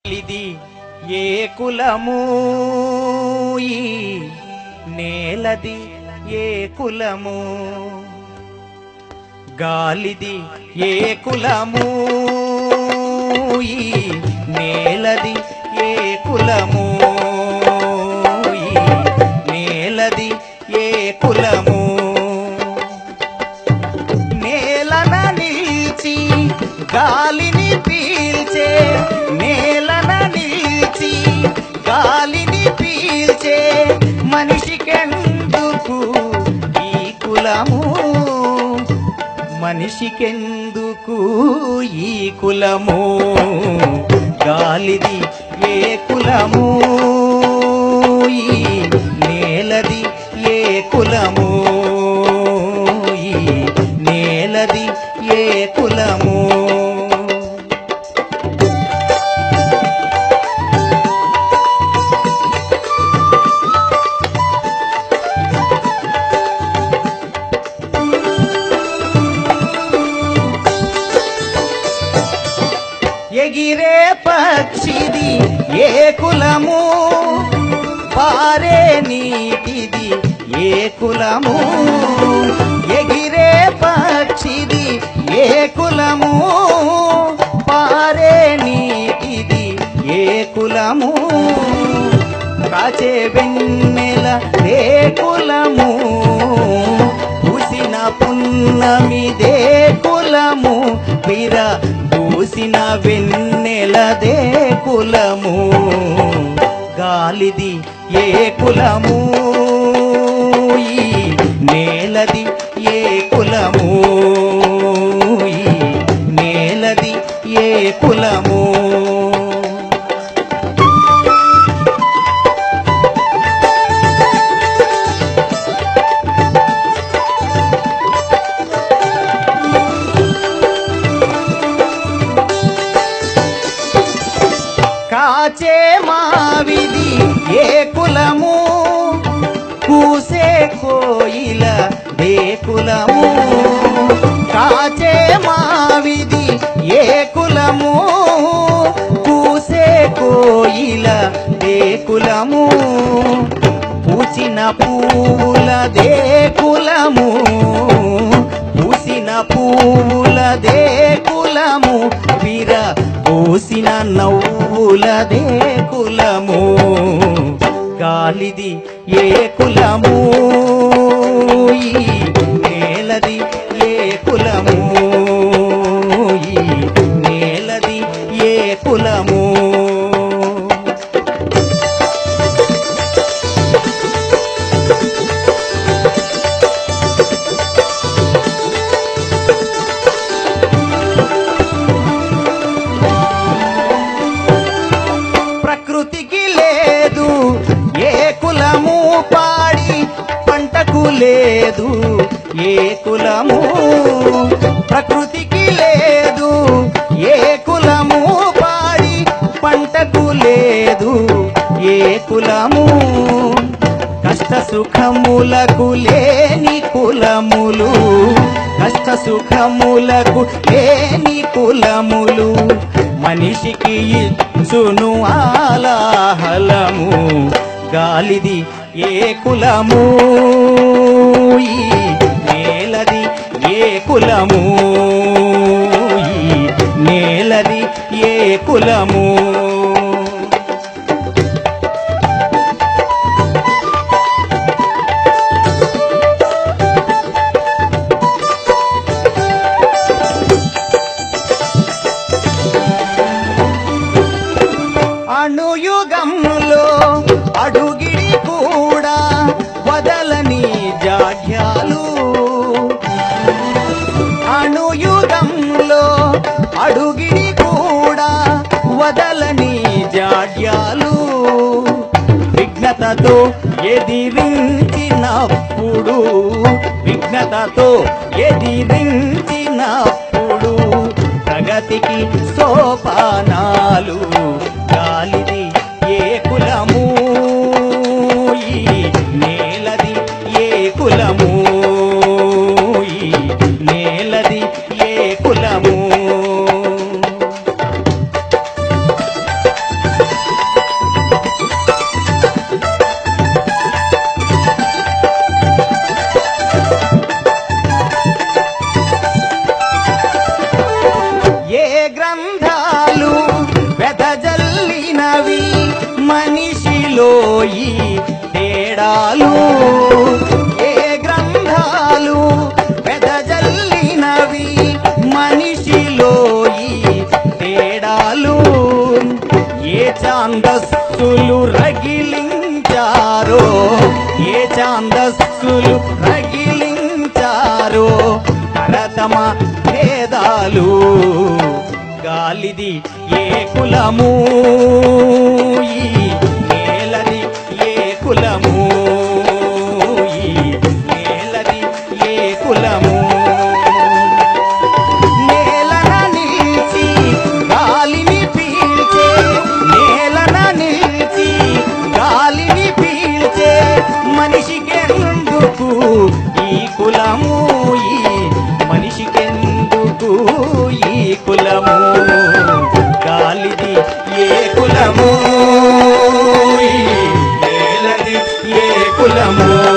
ఇది ఏ కులము ఈ నేలది ఏ కులము గాలిది ఏ కులము ఈ నేలది ఏ కులము ఈ నేలది ఏ కులము నేలన నిలిచి గాలిని పీల్చే నేలన నిలిచి గాలిని పీల్చే మనిషికెందుకు ఈ కులము మనిషికెందుకు ఈ కులము గాలిది ఏ కులము ఈ నేలది ఏ కులము ఈ నేలది ఏ కులము ఎగిరే పక్షిది ఏ కులము పారే నీటిది ఏ కులము ఎగిరే పక్షిది ఏ కులము పారే నీటిది ఏ కులము కాచే వెన్నెల ఏ కులము పూసిన పున్నమిదే కులము పిర పూసిన వెన్నెలదే కులము గాలిది ఏ కులము ఈ నేలది ఏ కులము ఈ నేలది ఏ కులము కాచే మావిది ఏ కులము కూసే కోయిల ఏ కులము కాచే మావిది ఏ కులము కూసే కోయిల ఏ కులము పూచిన పూలదే కులము పూసిన పూలదే కులము వీర పూసిన నవ్వులదే కులము గాలిది ఏ కులము ఈ నేలది ఏ కులము ఈ నేలది ఏ కులము ప్రకృతికి లేదు ఏ కులము పాడి పంటకు లేదు ఏ కులము ప్రకృతికి లేదు ఏ కులము పాడి పంటకు లేదు ఏ కులము కష్ట సుఖములకు లేని కులములు కష్ట సుఖములకు లేని కులములు మనిషికి ఇచ్చును ఆలాహలము గాలిది ఏ కులము ఈ నేలది ఏ కులము ఈ నేలది ఏ కులము అణుయుగంలో అడుగిడి కూడా వదలని జాడ్యాలు అణుయుగంలో అడుగిడి కూడా వదలని జాడ్యాలు విఘ్నతతో ఎదిరించినప్పుడు విఘ్నతతో ఎదిరించినప్పుడు ప్రగతికి సోపానాలు గాలిది ఏ కులము ఈ నేలది ఏ కులము ఈ నేలది ఏ కులము మనిషిలో ఈ తేడాలు ఏ గ్రంథాలు వెదజల్లినవి మనిషిలో ఈ తేడాలు ఏ ఛాందస్సులు రగిలించారో ఏ ఛాందస్సులు రగిలించారో తరతమ భేదాలు గాలిది ఏ కులము ఈ నేలది ఏ కులము ఈ నేలది ఏ కులము నేలన నిలిచి గాలిని పీల్చే నేలన నిలిచి గాలిని పీల్చే మనిషికెందుకు ఈ కులము ఈ మనిషికెందుకు ఈ కులము గాలిది ఏ కులము ఈ నేలది ఏ కులము